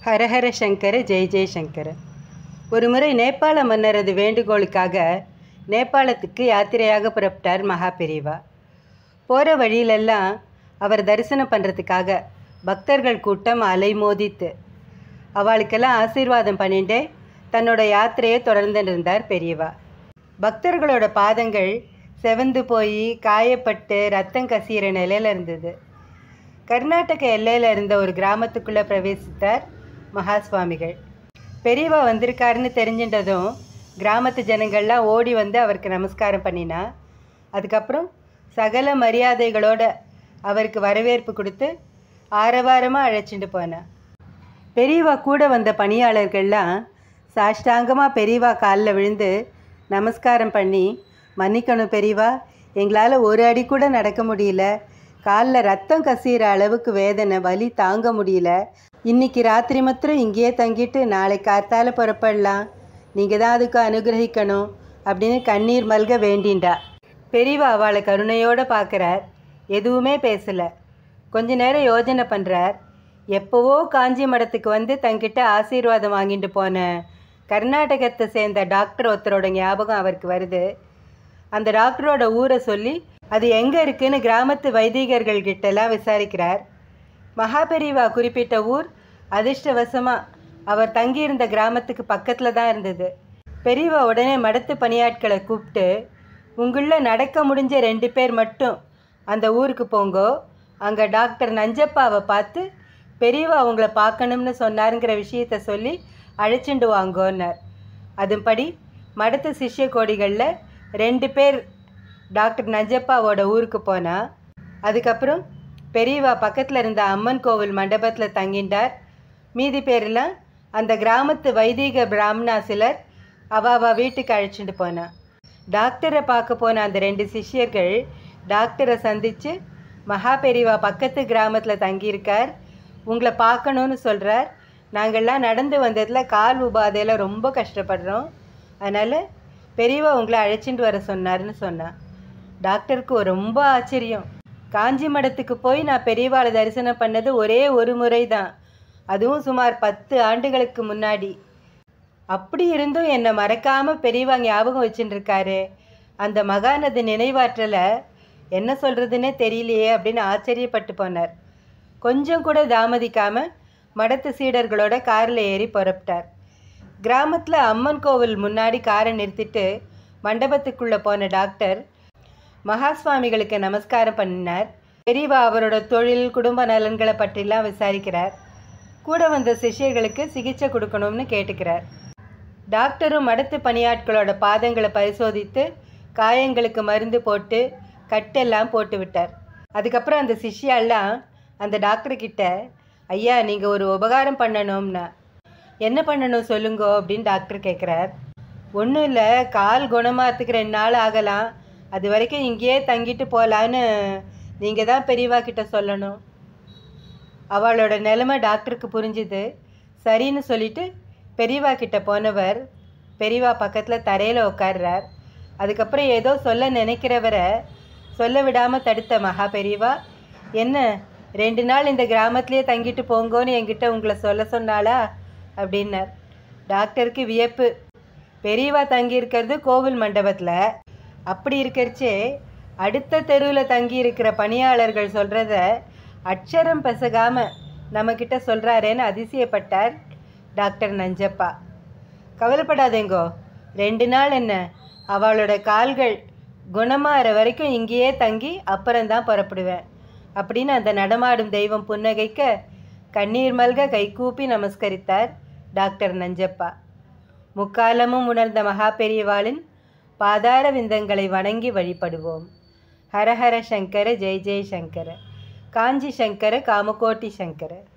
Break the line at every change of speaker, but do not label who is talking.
ஹரஹர சங்கர ஜெய் ஜெய் சங்கர ஒரு முறை நேபாள மன்னரது வேண்டுகோளுக்காக நேபாளத்துக்கு யாத்திரையாக புறப்பட்டார் மகா பெரியவா போகிற வழியிலெல்லாம் அவர் தரிசனம் பண்ணுறதுக்காக பக்தர்கள் கூட்டம் அலைமோதித்து அவளுக்கெல்லாம் ஆசீர்வாதம் பண்ணிட்டு தன்னோட யாத்திரையை தொடர்ந்துட்டு இருந்தார் பெரியவா பக்தர்களோட பாதங்கள் செவந்து போய் காயப்பட்டு ரத்தம் கசிகிற நிலையில் இருந்தது கர்நாடக எல்லையில் இருந்த ஒரு கிராமத்துக்குள்ளே பிரவேசித்தார் மகா சுவாமிகள் பெரியவா வந்திருக்காருன்னு தெரிஞ்சின்றதும் கிராமத்து ஜனங்கள்லாம் ஓடி வந்து அவருக்கு நமஸ்காரம் பண்ணினா அதுக்கப்புறம் சகல மரியாதைகளோட அவருக்கு வரவேற்பு கொடுத்து ஆரவாரமாக அழைச்சிட்டு போனா பெரியவா கூட வந்த பணியாளர்கள்லாம் சாஷ்டாங்கமாக பெரியவா காலில் விழுந்து நமஸ்காரம் பண்ணி மன்னிக்கணும் பெரியவா எங்களால் ஒரு அடி கூட நடக்க முடியல காலில் ரத்தம் கசிகிற அளவுக்கு வேதனை வலி தாங்க முடியல இன்னைக்கு ராத்திரி மாத்திரம் இங்கேயே தங்கிட்டு நாளை காத்தால புறப்படலாம் நீங்கள் தான் அதுக்கு அனுகிரகிக்கணும் அப்படின்னு கண்ணீர் மல்க வேண்டின்றா பெரியவா அவளை கருணையோடு பார்க்குறார் எதுவுமே பேசலை கொஞ்ச நேரம் யோஜனை பண்ணுறார் எப்போவோ காஞ்சி மடத்துக்கு வந்து தங்கிட்ட ஆசீர்வாதம் வாங்கிட்டு போன கர்நாடகத்தை சேர்ந்த டாக்டர் ஒருத்தரோட ஞாபகம் அவருக்கு வருது அந்த டாக்டரோட ஊரை சொல்லி அது எங்கே இருக்குன்னு கிராமத்து வைதிகர்கள் கிட்டலாம் விசாரிக்கிறார் மகாபெரிவா குறிப்பிட்ட ஊர் அதிர்ஷ்டவசமாக அவர் தங்கியிருந்த கிராமத்துக்கு பக்கத்தில் தான் இருந்தது பெரியவா உடனே மடத்து பணியாட்களை கூப்பிட்டு உங்கள நடக்க முடிஞ்ச ரெண்டு பேர் மட்டும் அந்த ஊருக்கு போங்கோ அங்கே டாக்டர் நஞ்சப்பாவை பார்த்து பெரியவா உங்களை பார்க்கணும்னு சொன்னாருங்கிற விஷயத்த சொல்லி அழைச்சிண்டு வாங்கோன்னார் அதுபடி மடத்து சிஷ்ய கோடிகளில் ரெண்டு பேர் டாக்டர் நஞ்சப்பாவோட ஊருக்கு போனா அதுக்கப்புறம் பெரியவா பக்கத்தில் இருந்த அம்மன் கோவில் மண்டபத்தில் தங்கிண்டார் மீதி பேரெல்லாம் அந்த கிராமத்து வைதீக பிராமணா சிலர் அவாவா வீட்டுக்கு அழைச்சிட்டு போனா டாக்டரை பார்க்க போன அந்த ரெண்டு சிஷ்யர்கள் டாக்டரை சந்தித்து மகா பெரியவா பக்கத்து கிராமத்தில் தங்கியிருக்கார் உங்களை பார்க்கணுன்னு சொல்கிறார் நாங்கள்லாம் நடந்து வந்ததில் கால் உபாதையில் ரொம்ப கஷ்டப்படுறோம் அதனால் பெரியவா உங்களை அழைச்சிட்டு வர சொன்னார்னு சொன்னான் டாக்டருக்கு ரொம்ப ஆச்சரியம் காஞ்சி மடத்துக்கு போய் நான் பெரியவாளை தரிசனம் பண்ணது ஒரே ஒரு முறை தான் அதுவும் சுமார் பத்து ஆண்டுகளுக்கு முன்னாடி அப்படி இருந்தும் என்னை மறக்காமல் பெரியவா ஞாபகம் வச்சுட்டு இருக்காரு அந்த மகானது நினைவாற்றலை என்ன சொல்கிறதுனே தெரியலையே அப்படின்னு ஆச்சரியப்பட்டு போனார் கொஞ்சம் கூட தாமதிக்காமல் மடத்து சீடர்களோட காரில் ஏறி புறப்பட்டார் கிராமத்தில் அம்மன் கோவில் முன்னாடி காரை நிறுத்திட்டு மண்டபத்துக்குள்ளே போன டாக்டர் மகா சுவாமிகளுக்கு நமஸ்காரம் பண்ணினார் பெரியவா அவரோட தொழில் குடும்ப நலன்களை பற்றிலாம் விசாரிக்கிறார் கூட வந்த சிஷ்யர்களுக்கு சிகிச்சை கொடுக்கணும்னு கேட்டுக்கிறார் டாக்டரும் மடத்து பணியாட்களோட பாதங்களை பரிசோதித்து காயங்களுக்கு மருந்து போட்டு கட்டெல்லாம் போட்டு விட்டார் அதுக்கப்புறம் அந்த சிஷ்யாலாம் அந்த டாக்டர்கிட்ட ஐயா நீங்கள் ஒரு உபகாரம் பண்ணணும்னா என்ன பண்ணணும் சொல்லுங்கோ அப்படின்னு டாக்டர் கேட்குறார் ஒன்றும் இல்லை கால் குணமாகறதுக்கு ரெண்டு நாள் ஆகலாம் அது வரைக்கும் இங்கேயே தங்கிட்டு போகலான்னு நீங்கள் தான் பெரியவா கிட்ட சொல்லணும் அவளோட நிலைமை டாக்டருக்கு புரிஞ்சுது சரின்னு சொல்லிட்டு பெரியவா கிட்ட போனவர் பெரியவா பக்கத்தில் தரையில் உட்கார்றார் அதுக்கப்புறம் ஏதோ சொல்ல நினைக்கிறவரை சொல்ல விடாமல் தடுத்த மகா பெரியவா என்ன ரெண்டு நாள் இந்த கிராமத்திலே தங்கிட்டு போங்கோன்னு என்கிட்ட உங்களை சொல்ல சொன்னாளா அப்படின்னார் டாக்டருக்கு வியப்பு பெரியவா தங்கியிருக்கிறது கோவில் மண்டபத்தில் அப்படி இருக்கிறச்சே அடுத்த தெருவில் தங்கி இருக்கிற பணியாளர்கள் சொல்கிறத அட்சரம் பெசகாமல் நம்மக்கிட்ட சொல்கிறாரேன்னு அதிசயப்பட்டார் டாக்டர் நஞ்சப்பா கவலைப்படாதேங்கோ ரெண்டு நாள் என்ன அவளோட கால்கள் குணமாகிற வரைக்கும் இங்கேயே தங்கி அப்புறம்தான் புறப்படுவேன் அப்படின்னு அந்த நடமாடும் தெய்வம் புன்னகைக்க கண்ணீர் மல்க கைகூப்பி நமஸ்கரித்தார் டாக்டர் நஞ்சப்பா முக்காலமும் உணர்ந்த மகா பெரியவாளின் பாதார விந்தங்களை வணங்கி வழிபடுவோம் ஹரஹர சங்கர ஜெய் ஜெய் சங்கர காஞ்சி சங்கர காமகோட்டி சங்கர